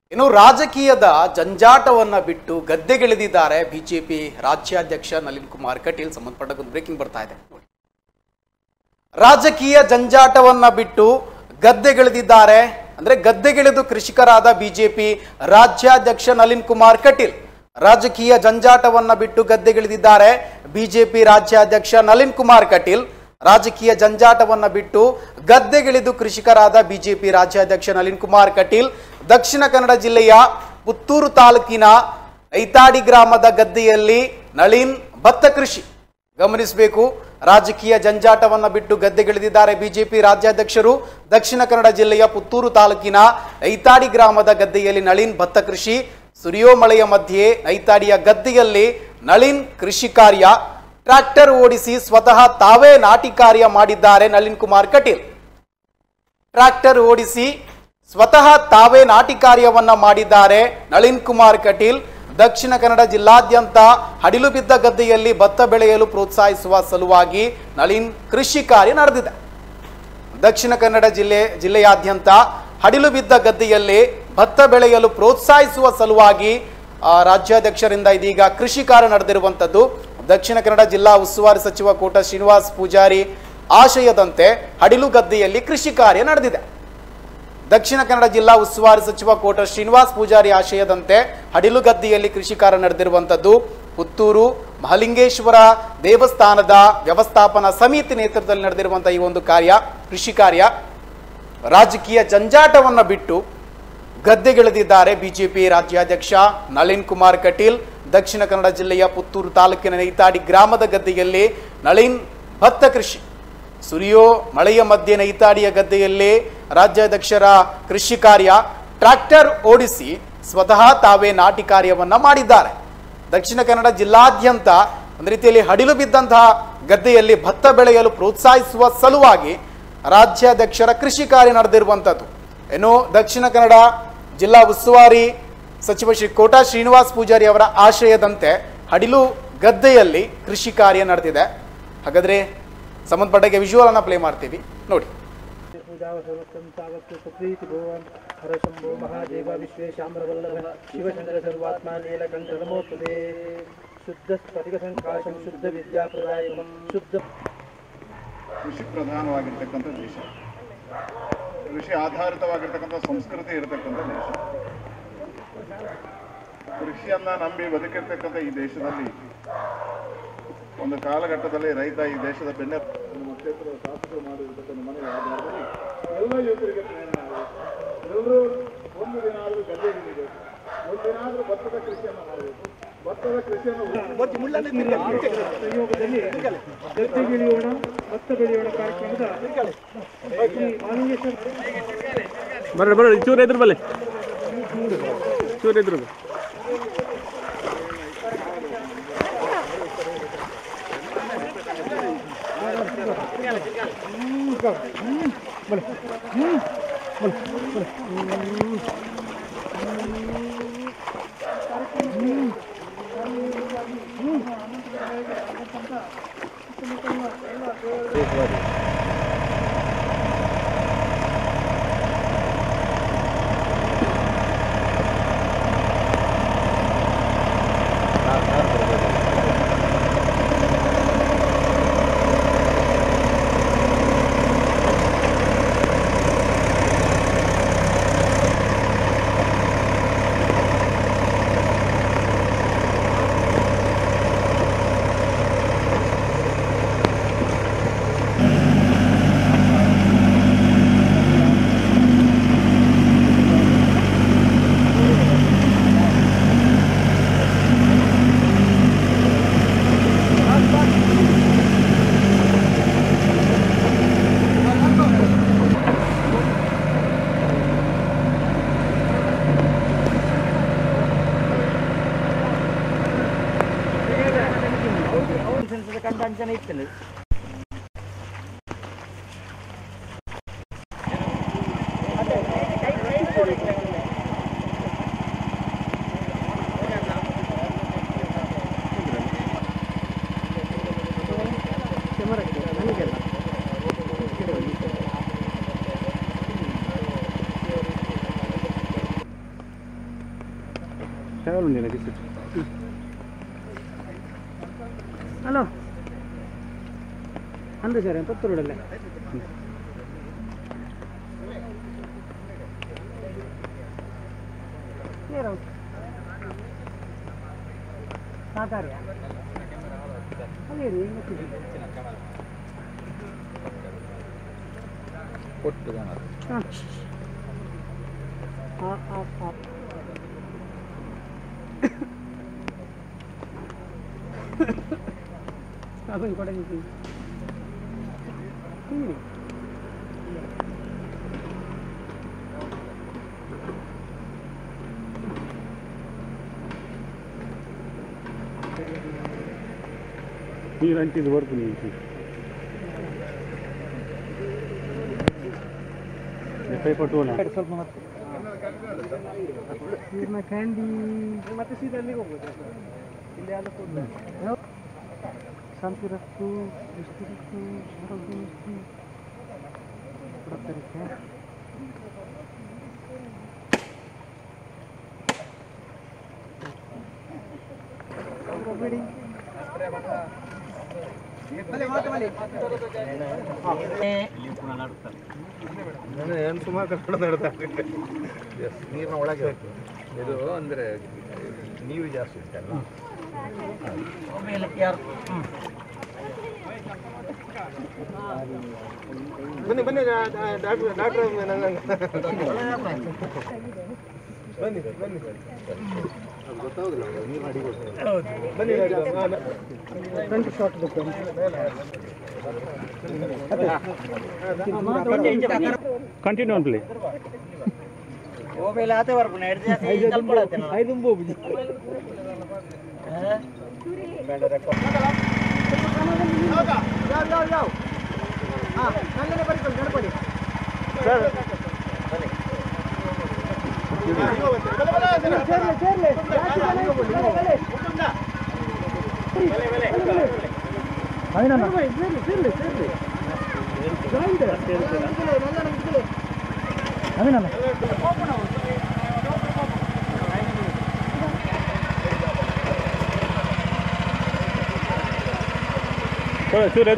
ಇನ್ನು ರಾಜಕೀಯದ ಜಂಜಾಟವನ್ನ ಬಿಟ್ಟು ಗದ್ದೆಗಿಳಿದಿದ್ದಾರೆ ಬಿಜೆಪಿ ರಾಜ್ಯಾಧ್ಯಕ್ಷ ನಳಿನ್ ಕುಮಾರ್ ಕಟೀಲ್ ಸಂಬಂಧಪಟ್ಟ ಒಂದು ಬ್ರೇಕಿಂಗ್ ಬರ್ತಾ ಇದೆ ನೋಡಿ ರಾಜಕೀಯ ಜಂಜಾಟವನ್ನ ಬಿಟ್ಟು ಗದ್ದೆಗಿಳಿದಿದ್ದಾರೆ ಅಂದ್ರೆ ಗದ್ದೆಗಿಳಿದು ಕೃಷಿಕರಾದ ಬಿಜೆಪಿ ರಾಜ್ಯಾಧ್ಯಕ್ಷ ನಳಿನ್ ಕುಮಾರ್ ಕಟೀಲ್ ರಾಜಕೀಯ ಜಂಜಾಟವನ್ನ ಬಿಟ್ಟು ಗದ್ದೆಗಿಳಿದಿದ್ದಾರೆ ಬಿಜೆಪಿ ರಾಜ್ಯಾಧ್ಯಕ್ಷ ನಳಿನ್ ಕುಮಾರ್ ಕಟೀಲ್ ರಾಜಕೀಯ ಜಂಜಾಟವನ್ನ ಬಿಟ್ಟು ಗದ್ದೆಗಿಳಿದು ಕೃಷಿಕರಾದ ಬಿಜೆಪಿ ರಾಜ್ಯಾಧ್ಯಕ್ಷ ನಳಿನ್ ಕುಮಾರ್ ಕಟೀಲ್ ದಕ್ಷಿಣ ಕನ್ನಡ ಜಿಲ್ಲೆಯ ಪುತ್ತೂರು ತಾಲೂಕಿನ ಐತಾಡಿ ಗ್ರಾಮದ ಗದ್ದೆಯಲ್ಲಿ ನಳಿನ್ ಭತ್ತ ಕೃಷಿ ಗಮನಿಸಬೇಕು ರಾಜಕೀಯ ಜಂಜಾಟವನ್ನ ಬಿಟ್ಟು ಗದ್ದೆಗಿಳಿದಿದ್ದಾರೆ ಬಿಜೆಪಿ ರಾಜ್ಯಾಧ್ಯಕ್ಷರು ದಕ್ಷಿಣ ಕನ್ನಡ ಜಿಲ್ಲೆಯ ಪುತ್ತೂರು ತಾಲೂಕಿನ ಐತಾಡಿ ಗ್ರಾಮದ ಗದ್ದೆಯಲ್ಲಿ ನಳಿನ್ ಭತ್ತ ಕೃಷಿ ಸುರಿಯೋ ಮಳೆಯ ಮಧ್ಯೆ ಐತಾಡಿಯ ಗದ್ದೆಯಲ್ಲಿ ನಳಿನ್ ಕೃಷಿ ಕಾರ್ಯ ಟ್ರ್ಯಾಕ್ಟರ್ ಓಡಿಸಿ ಸ್ವತಃ ತಾವೇ ನಾಟಿ ಕಾರ್ಯ ಮಾಡಿದ್ದಾರೆ ನಳಿನ್ ಕುಮಾರ್ ಕಟೀಲ್ ಟ್ರ್ಯಾಕ್ಟರ್ ಓಡಿಸಿ ಸ್ವತಃ ತಾವೇ ನಾಟಿ ಕಾರ್ಯವನ್ನ ಮಾಡಿದ್ದಾರೆ ನಳಿನ್ ಕುಮಾರ್ ಕಟೀಲ್ ದಕ್ಷಿಣ ಕನ್ನಡ ಜಿಲ್ಲಾದ್ಯಂತ ಹಡಿಲು ಬಿದ್ದ ಗದ್ದೆಯಲ್ಲಿ ಭತ್ತ ಬೆಳೆಯಲು ಪ್ರೋತ್ಸಾಹಿಸುವ ಸಲುವಾಗಿ ನಳಿನ್ ಕೃಷಿ ಕಾರ್ಯ ನಡೆದಿದೆ ದಕ್ಷಿಣ ಕನ್ನಡ ಜಿಲ್ಲೆ ಜಿಲ್ಲೆಯಾದ್ಯಂತ ಹಡಿಲು ಬಿದ್ದ ಗದ್ದೆಯಲ್ಲಿ ಭತ್ತ ಬೆಳೆಯಲು ಪ್ರೋತ್ಸಾಹಿಸುವ ಸಲುವಾಗಿ ಆ, ರಾಜ್ಯಾಧ್ಯಕ್ಷರಿಂದ ಇದೀಗ ಕೃಷಿ ಕಾರ್ಯ ನಡೆದಿರುವಂಥದ್ದು ದಕ್ಷಿಣ ಕನ್ನಡ ಜಿಲ್ಲಾ ಉಸ್ತುವಾರಿ ಸಚಿವ ಕೋಟ ಶ್ರೀನಿವಾಸ್ ಪೂಜಾರಿ ಆಶಯದಂತೆ ಹಡಿಲು ಗದ್ದೆಯಲ್ಲಿ ಕೃಷಿ ಕಾರ್ಯ ನಡೆದಿದೆ ದಕ್ಷಿಣ ಕನ್ನಡ ಜಿಲ್ಲಾ ಉಸ್ತುವಾರಿ ಸಚಿವ ಕೋಟ ಶ್ರೀನಿವಾಸ್ ಪೂಜಾರಿ ಆಶಯದಂತೆ ಹಡಿಲು ಗದ್ದೆಯಲ್ಲಿ ಕೃಷಿ ಕಾರ್ಯ ನಡೆದಿರುವಂಥದ್ದು ಪುತ್ತೂರು ಮಹಲಿಂಗೇಶ್ವರ ದೇವಸ್ಥಾನದ ವ್ಯವಸ್ಥಾಪನಾ ಸಮಿತಿ ನೇತೃತ್ವದಲ್ಲಿ ನಡೆದಿರುವಂತಹ ಈ ಒಂದು ಕಾರ್ಯ ಕೃಷಿ ಕಾರ್ಯ ರಾಜಕೀಯ ಜಂಜಾಟವನ್ನು ಬಿಟ್ಟು ಗದ್ದೆಗಿಳಿದಿದ್ದಾರೆ ಬಿಜೆಪಿ ರಾಜ್ಯಾಧ್ಯಕ್ಷ ನಳಿನ್ ಕುಮಾರ್ ಕಟೀಲ್ ದಕ್ಷಿಣ ಕನ್ನಡ ಜಿಲ್ಲೆಯ ಪುತ್ತೂರು ತಾಲೂಕಿನ ನೈತಾಡಿ ಗ್ರಾಮದ ಗದ್ದೆಯಲ್ಲಿ ನಳಿನ್ ಭತ್ತ ಕೃಷಿ ಸುರಿಯೋ ಮಳೆಯ ಮಧ್ಯೆ ನೈತಾಡಿಯ ಗದ್ದೆಯಲ್ಲಿ ರಾಜ್ಯಾಧ್ಯಕ್ಷರ ಕೃಷಿ ಕಾರ್ಯ ಟ್ರ್ಯಾಕ್ಟರ್ ಓಡಿಸಿ ಸ್ವತಃ ತಾವೇ ನಾಟಿ ಕಾರ್ಯವನ್ನ ಮಾಡಿದ್ದಾರೆ ದಕ್ಷಿಣ ಕನ್ನಡ ಜಿಲ್ಲಾದ್ಯಂತ ಒಂದು ರೀತಿಯಲ್ಲಿ ಹಡಿಲು ಬಿದ್ದಂತಹ ಗದ್ದೆಯಲ್ಲಿ ಭತ್ತ ಬೆಳೆಯಲು ಪ್ರೋತ್ಸಾಹಿಸುವ ಸಲುವಾಗಿ ರಾಜ್ಯಾಧ್ಯಕ್ಷರ ಕೃಷಿ ಕಾರ್ಯ ನಡೆದಿರುವಂಥದ್ದು ಇನ್ನು ದಕ್ಷಿಣ ಕನ್ನಡ ಜಿಲ್ಲಾ ಉಸ್ತುವಾರಿ ಸಚಿವ ಶ್ರೀ ಕೋಟಾ ಶ್ರೀನಿವಾಸ್ ಪೂಜಾರಿ ಅವರ ಆಶಯದಂತೆ ಹಡಿಲು ಗದ್ದೆಯಲ್ಲಿ ಕೃಷಿ ಕಾರ್ಯ ನಡೆದಿದೆ ಹಾಗಾದ್ರೆ ಸಂಬಂಧಪಟ್ಟಾಗೆ ವಿಜುವಲ್ ಅನ್ನ ಪ್ಲೇ ಮಾಡ್ತೀವಿ ನೋಡಿ पूजावसर्वत्वं तावत्तु सुप्रीति भुवन् हरशम्भो महादेव विश्वेशाम्रवल्लभ शिवचन्द्र सर्वात्मा नीलकण्ठ नमोस्तुते शुद्धस्फटिकसङ्काशं शुद्धविद्याप्रदायकं शुद्ध ಕೃಷಿ ಪ್ರಧಾನವಾಗಿರ್ತಕ್ಕಂಥ ದೇಶ ಕೃಷಿ ಆಧಾರಿತವಾಗಿರ್ತಕ್ಕಂಥ ಸಂಸ್ಕೃತಿ ಇರತಕ್ಕಂಥ ದೇಶ ಕೃಷಿಯನ್ನ ನಂಬಿ ಬದುಕಿರ್ತಕ್ಕಂಥ ಈ ದೇಶದಲ್ಲಿ ಒಂದು ಕಾಲಘಟ್ಟದಲ್ಲಿ ರೈತ ಈ ದೇಶದ ಬೆನ್ನೆ ನಮ್ಮ ಕ್ಷೇತ್ರದ ಶಾಸಕರು ಮಾಡಿರ್ತಕ್ಕಂಥ ಮನೆಯ ಆಧಾರದಲ್ಲಿ ಎಲ್ಲ ಯುವಕರಿಗೆ ಪ್ರೇರಣೆ ಆಗಬೇಕು ಎಲ್ಲರೂ ಒಂದು ದಿನ ಆದರೂ ಗದ್ದೆ ಹಿಡಿಬೇಕು ಒಂದು ದಿನ ಆದರೂ ಭತ್ತದ ಕೃಷಿಯನ್ನು ಮಾಡಬೇಕು ಭತ್ತದ ಕೃಷಿಯನ್ನು ಸಂಯೋಗದಲ್ಲಿ ಗದ್ದೆಗಿಳಿಯೋಣ ಭತ್ತ ಬೆಳೆಯೋಣ ಕಾರ್ಯಕ್ರಮದ ಶ್ರೀ ಮಾಲಿಂಗೇಶ್ವರ ಬರ್ರಿ ಬರ್ರಿ ಚೂರು ಇದ್ರ ಬಲ್ಲಿ ಚೂರು ಇದ್ರ ಕಂಡ ಅಂಚನೆ ಇರ್ತದೆ ట్రావెల్ ఉంది నాకు ಹಲೋ ಅಂದ ಸರ್ ಪುತ್ತೂರಲ್ಲೇ ಸಾಕಾರ್ಯ ಅಲ್ಲೇ ರೀ ಹಾಂ ಹಾಂ ಹಾಂ ಹಾಂ ಅದನ್ನು ಕೊಡ ಹ್ಞೂ ನೀರು ಅಂಟಿದ್ದು ಬರ್ತೀನಿ ಈಗ ಪೈಪಟ್ಟುವಲ್ಲ ಸ್ವಲ್ಪ ಮತ್ತೆ ನೀರಿನ ಕ್ಯಾಂಡಿ ಮತ್ತೆ ಸೀದಾ ಅಲ್ಲಿಗೆ ಹೋಗ್ಬೋದು ಇಲ್ಲಿ ಯಾವ್ದು ಶಾಂತಿ ರಫ್ತು ಎಷ್ಟು ರಫ್ತು ಆರೋಗ್ಯ ಎಷ್ಟು ಕೊಡತ್ತರಿಕೆ ಬೇಡಿ ಏನು ಸುಮಾರು ಕರ್ಕೊಂಡು ನಡ್ತಾರೆ ನೀರಿನ ಒಳಗೆ ಇದು ಅಂದರೆ ನೀರು ಜಾಸ್ತಿ ಇರ್ತಲ್ಲ ಬನ್ನಿ ಬನ್ನಿ ಡಾಕ್ಟ್ರ್ ಡಾಕ್ಟ್ರ್ ಬನ್ನಿ ಬನ್ನಿ ಅದು ಗೊತ್ತಾಗೋದಿಲ್ಲ ನೀರು ಅಡಿಗೆ ಬನ್ನಿ ಫ್ರಂಟ್ ಶಾಟ್ ಬೇಕು ಕಂಟಿನ್ಯೂ ಅನ್ಲಿ ಐದು ಹೋಗುದು ಅವಿನಲ್ಲ ಚೂರು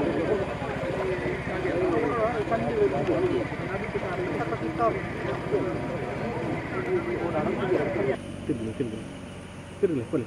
ತಿರ್ಲಿ ತಿರ್ಲಿ ತಿರ್ಲಿ ಬಲ್ಲಿ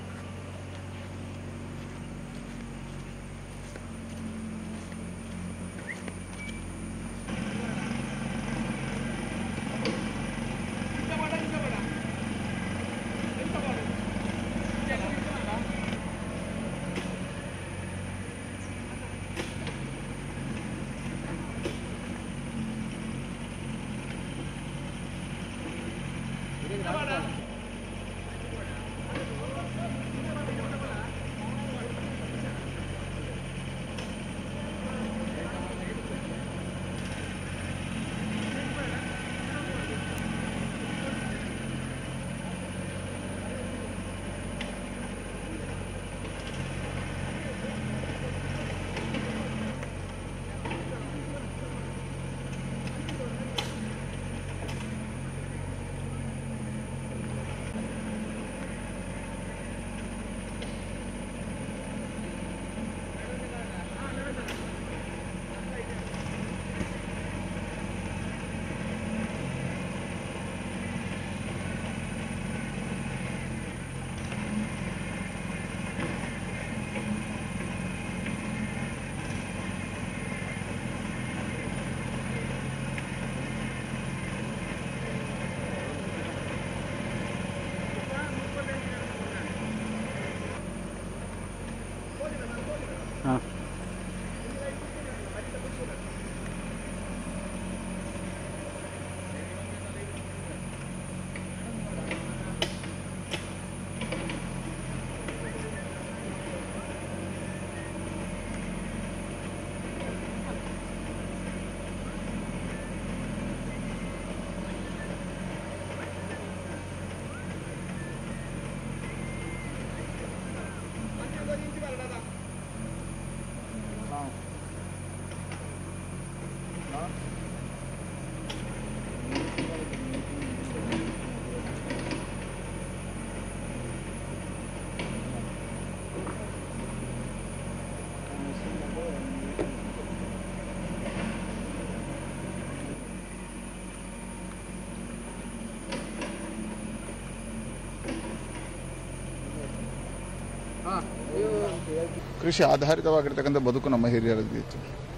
ಕೃಷಿ ಆಧಾರಿತವಾಗಿರ್ತಕ್ಕಂಥ ಬದುಕು ನಮ್ಮ ಹಿರಿಯರದಿತ್ತು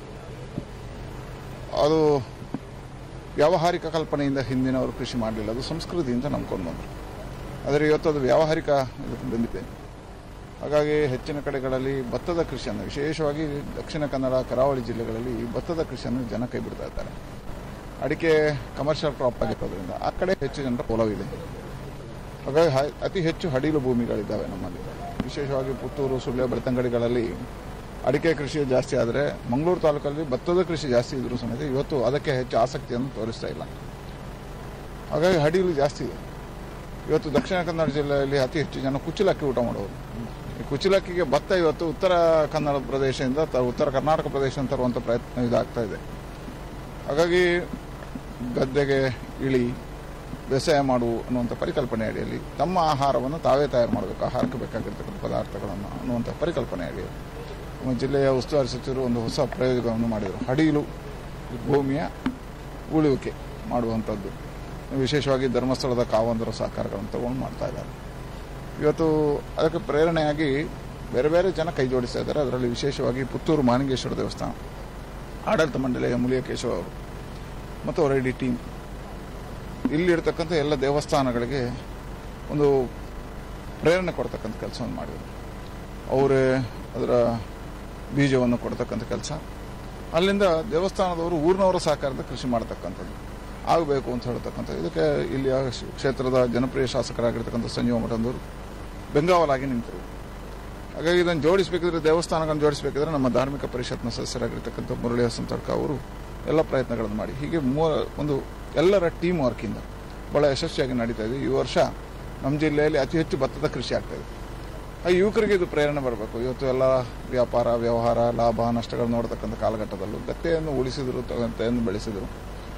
ಅದು ವ್ಯಾವಹಾರಿಕ ಕಲ್ಪನೆಯಿಂದ ಹಿಂದಿನವರು ಕೃಷಿ ಮಾಡಲಿಲ್ಲ ಅದು ಸಂಸ್ಕೃತಿಯಿಂದ ನಂಬ್ಕೊಂಡು ಬಂದರು ಆದರೆ ಇವತ್ತು ಅದು ವ್ಯಾವಹಾರಿಕ ಇದಕ್ಕೆ ಬಂದಿದೆ ಹಾಗಾಗಿ ಹೆಚ್ಚಿನ ಕಡೆಗಳಲ್ಲಿ ಭತ್ತದ ಕೃಷಿಯನ್ನು ವಿಶೇಷವಾಗಿ ದಕ್ಷಿಣ ಕನ್ನಡ ಕರಾವಳಿ ಜಿಲ್ಲೆಗಳಲ್ಲಿ ಭತ್ತದ ಕೃಷಿಯನ್ನು ಜನ ಕೈ ಬಿಡ್ತಾ ಇದ್ದಾರೆ ಅಡಿಕೆ ಕಮರ್ಷಿಯಲ್ ಕ್ರಾಪ್ ಆಗಿರೋದ್ರಿಂದ ಆ ಕಡೆ ಹೆಚ್ಚು ಜನರ ಒಲವಿದೆ ಹಾಗಾಗಿ ಹ- ಅತಿ ಹೆಚ್ಚು ಹಡಿಲು ಭೂಮಿಗಳಿದ್ದಾವೆ ನಮ್ಮಲ್ಲಿ ವಿಶೇಷವಾಗಿ ಪುತ್ತೂರು ಸುಳ್ಯ ಬೆಳ್ತಂಗಡಿಗಳಲ್ಲಿ ಅಡಿಕೆ ಕೃಷಿ ಜಾಸ್ತಿ ಆದರೆ ಮಂಗಳೂರು ತಾಲೂಕಲ್ಲಿ ಭತ್ತದ ಕೃಷಿ ಜಾಸ್ತಿ ಇದ್ರೂ ಸಮೇತ ಇವತ್ತು ಅದಕ್ಕೆ ಹೆಚ್ಚು ಆಸಕ್ತಿಯನ್ನು ತೋರಿಸ್ತಾ ಇಲ್ಲ ಹಾಗಾಗಿ ಹಡಿಲು ಜಾಸ್ತಿ ಇದೆ ಇವತ್ತು ದಕ್ಷಿಣ ಕನ್ನಡ ಜಿಲ್ಲೆಯಲ್ಲಿ ಅತಿ ಹೆಚ್ಚು ಜನ ಕುಚ್ಚಲಕ್ಕಿ ಊಟ ಮಾಡೋರು ಈ ಕುಚ್ಚಲಕ್ಕಿಗೆ ಭತ್ತ ಇವತ್ತು ಉತ್ತರ ಕನ್ನಡ ಪ್ರದೇಶದಿಂದ ತ- ಉತ್ತರ ಕರ್ನಾಟಕ ಪ್ರದೇಶ ತರುವಂಥ ಪ್ರಯತ್ನ ಇದಾಗ್ತಾ ಇದೆ ಹಾಗಾಗಿ ಗದ್ದೆಗೆ ಇಳಿ ಬೇಸಾಯ ಮಾಡು ಅನ್ನುವಂಥ ಪರಿಕಲ್ಪನೆ ಅಡಿಯಲ್ಲಿ ತಮ್ಮ ಆಹಾರವನ್ನು ತಾವೇ ತಯಾರು ಮಾಡಬೇಕು ಆಹಾರಕ್ಕೆ ಬೇಕಾಗಿರ್ತಕ್ಕಂಥ ಪದಾರ್ಥಗಳನ್ನು ಅನ್ನುವಂಥ ಪರಿಕಲ್ಪನೆ ಅಡಿಯಲ್ಲಿ ನಮ್ಮ ಜಿಲ್ಲೆಯ ಉಸ್ತುವಾರಿ ಸಚಿವರು ಒಂದು ಹೊಸ ಪ್ರಯೋಗವನ್ನು ಮಾಡಿದರು ಹಡಿಲು ಭೂಮಿಯ ಉಳುವಿಕೆ ಮಾಡುವಂಥದ್ದು ವಿಶೇಷವಾಗಿ ಧರ್ಮಸ್ಥಳದ ಕಾವಂದರ ಸಹಕಾರಗಳನ್ನು ತಗೊಂಡು ಮಾಡ್ತಾ ಇದ್ದಾರೆ ಇವತ್ತು ಅದಕ್ಕೆ ಪ್ರೇರಣೆಯಾಗಿ ಬೇರೆ ಬೇರೆ ಜನ ಕೈ ಜೋಡಿಸ್ತಾ ಇದ್ದಾರೆ ಅದರಲ್ಲಿ ವಿಶೇಷವಾಗಿ ಪುತ್ತೂರು ಮಾನಿಂಗೇಶ್ವರ ದೇವಸ್ಥಾನ ಆಡಳಿತ ಮಂಡಳಿಯ ಮುಲಿಯ ಕೇಶವ ಅವರು ಮತ್ತು ಅವರ ಇಡೀ ಟೀಮ್ ಇಲ್ಲಿರ್ತಕ್ಕಂಥ ಎಲ್ಲ ದೇವಸ್ಥಾನಗಳಿಗೆ ಒಂದು ಪ್ರೇರಣೆ ಕೊಡ್ತಕ್ಕಂಥ ಕೆಲಸವನ್ನು ಮಾಡಿದರು ಅವರೇ ಅದರ ಬೀಜವನ್ನು ಕೊಡ್ತಕ್ಕಂಥ ಕೆಲಸ ಅಲ್ಲಿಂದ ದೇವಸ್ಥಾನದವರು ಊರಿನವರ ಸಹಕಾರದ ಕೃಷಿ ಮಾಡತಕ್ಕಂಥದ್ದು ಆಗಬೇಕು ಅಂತ ಹೇಳ್ತಕ್ಕಂಥ ಇದಕ್ಕೆ ಇಲ್ಲಿಯ ಶ- ಕ್ಷೇತ್ರದ ಜನಪ್ರಿಯ ಶಾಸಕರಾಗಿರ್ತಕ್ಕಂಥ ಸಂಜೀವ ಮಠಂದವರು ಬೆಂಗಾವಲಾಗಿ ನಿಂತರು ಹಾಗಾಗಿ ಇದನ್ನು ಜೋಡಿಸಬೇಕಿದ್ರೆ ದೇವಸ್ಥಾನಗಳನ್ನು ಜೋಡಿಸಬೇಕಿದ್ರೆ ನಮ್ಮ ಧಾರ್ಮಿಕ ಪರಿಷತ್ನ ಸದಸ್ಯರಾಗಿರ್ತಕ್ಕಂಥ ಮುರಳಿ ಹಸನ್ ತಡ್ಕ ಅವರು ಎಲ್ಲ ಪ್ರಯತ್ನಗಳನ್ನು ಮಾಡಿ ಹೀಗೆ ಮೂವ ಒಂದು ಎಲ್ಲರ ಟೀಮ್ ವರ್ಕಿಂದ ಬಹಳ ಯಶಸ್ವಿಯಾಗಿ ನಡೀತಾ ಇದೆ ಈ ವರ್ಷ ನಮ್ಮ ಜಿಲ್ಲೆಯಲ್ಲಿ ಅತಿ ಹೆಚ್ಚು ಭತ್ತದ ಕೃಷಿ ಆಗ್ತಾ ಇದೆ ಆ ಯುವಕರಿಗೆ ಇದು ಪ್ರೇರಣೆ ಬರಬೇಕು ಇವತ್ತು ಎಲ್ಲ ವ್ಯಾಪಾರ ವ್ಯವಹಾರ ಲಾಭ ನಷ್ಟಗಳು ನೋಡ್ತಕ್ಕಂಥ ಕಾಲಘಟ್ಟದಲ್ಲೂ ಗದ್ದೆಯನ್ನು ಉಳಿಸಿದ್ರು ಗದ್ದೆಯನ್ನು ಬೆಳೆಸಿದರು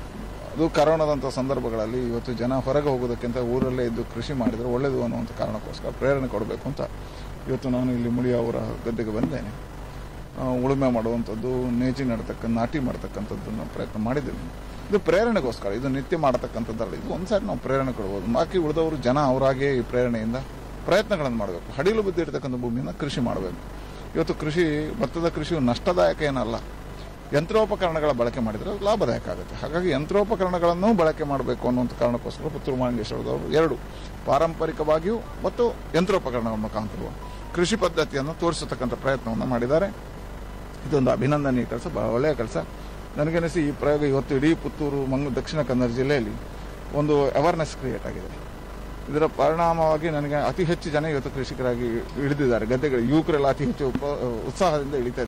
ಅದು ಕರೋನಾದಂಥ ಸಂದರ್ಭಗಳಲ್ಲಿ ಇವತ್ತು ಜನ ಹೊರಗೆ ಹೋಗೋದಕ್ಕಿಂತ ಊರಲ್ಲೇ ಇದ್ದು ಕೃಷಿ ಮಾಡಿದರೆ ಒಳ್ಳೆಯದು ಅನ್ನುವಂಥ ಕಾರಣಕ್ಕೋಸ್ಕರ ಪ್ರೇರಣೆ ಕೊಡಬೇಕು ಅಂತ ಇವತ್ತು ನಾನು ಇಲ್ಲಿ ಮುಳಿ ಅವರ ಗದ್ದೆಗೆ ಬಂದೇನೆ ಆ, ಉಳುಮೆ ಮಾಡುವಂಥದ್ದು ನೇಜಿ ನಡ್ತಕ್ಕ ನಾಟಿ ಮಾಡ್ತಕ್ಕಂಥದ್ದನ್ನು ಪ್ರಯತ್ನ ಮಾಡಿದ್ದೀವಿ ಇದು ಪ್ರೇರಣೆಗೋಸ್ಕರ ಇದು ನಿತ್ಯ ಮಾಡತಕ್ಕಂಥದ್ದಲ್ಲ ಇದು ಒಂದು ಸಾರಿ ನಾವು ಪ್ರೇರಣೆ ಕೊಡ್ಬೋದು ಬಾಕಿ ಉಳಿದವರು ಜನ ಅವರಾಗೇ ಈ ಪ್ರೇರಣೆಯಿಂದ ಪ್ರಯತ್ನಗಳನ್ನು ಮಾಡಬೇಕು ಹಡಿಲು ಬಿದ್ದಿರ್ತಕ್ಕಂಥ ಭೂಮಿಯನ್ನು ಕೃಷಿ ಮಾಡಬೇಕು ಇವತ್ತು ಕೃಷಿ ಭತ್ತದ ಕೃಷಿಯು ನಷ್ಟದಾಯಕ ಏನಲ್ಲ ಯಂತ್ರೋಪಕರಣಗಳ ಬಳಕೆ ಮಾಡಿದರೆ ಅದು ಲಾಭದಾಯಕ ಆಗುತ್ತೆ ಹಾಗಾಗಿ ಯಂತ್ರೋಪಕರಣಗಳನ್ನು ಬಳಕೆ ಮಾಡಬೇಕು ಅನ್ನುವಂಥ ಕಾರಣಕ್ಕೋಸ್ಕರ ಪುತ್ತೂರು ಮಾಲಿಂಗೇಶ್ವರದವರು ಎರಡು ಪಾರಂಪರಿಕವಾಗಿಯೂ ಮತ್ತು ಯಂತ್ರೋಪಕರಣಗಳ ಮುಖಾಂತರ ಕೃಷಿ ಪದ್ಧತಿಯನ್ನು ತೋರಿಸತಕ್ಕಂಥ ಪ್ರಯತ್ನವನ್ನು ಮಾಡಿದ್ದಾರೆ ಇದೊಂದು ಅಭಿನಂದನೀಯ ಕೆಲಸ ಬಹಳ ಒಳ್ಳೆಯ ಕೆಲಸ ನನಗನಿಸಿ ಈ ಪ್ರಯೋಗ ಇವತ್ತು ಇಡೀ ಪುತ್ತೂರು ಮಂಗ ದಕ್ಷಿಣ ಕನ್ನಡ ಜಿಲ್ಲೆಯಲ್ಲಿ ಒಂದು ಅವೇರ್ನೆಸ್ ಕ್ರಿಯೇಟ್ ಆಗಿದೆ ಇದರ ಪರಿಣಾಮವಾಗಿ ನನಗೆ ಅತಿ ಹೆಚ್ಚು ಜನ ಇವತ್ತು ಕೃಷಿಕರಾಗಿ ಇಳಿದಿದ್ದಾರೆ ಗದ್ದೆಗಳು ಯುವಕರೆಲ್ಲ ಅತಿ ಹೆಚ್ಚು ಉಪ- ಉತ್ಸಾಹದಿಂದ ಇಳಿತಾ ಇದ್ದಾರೆ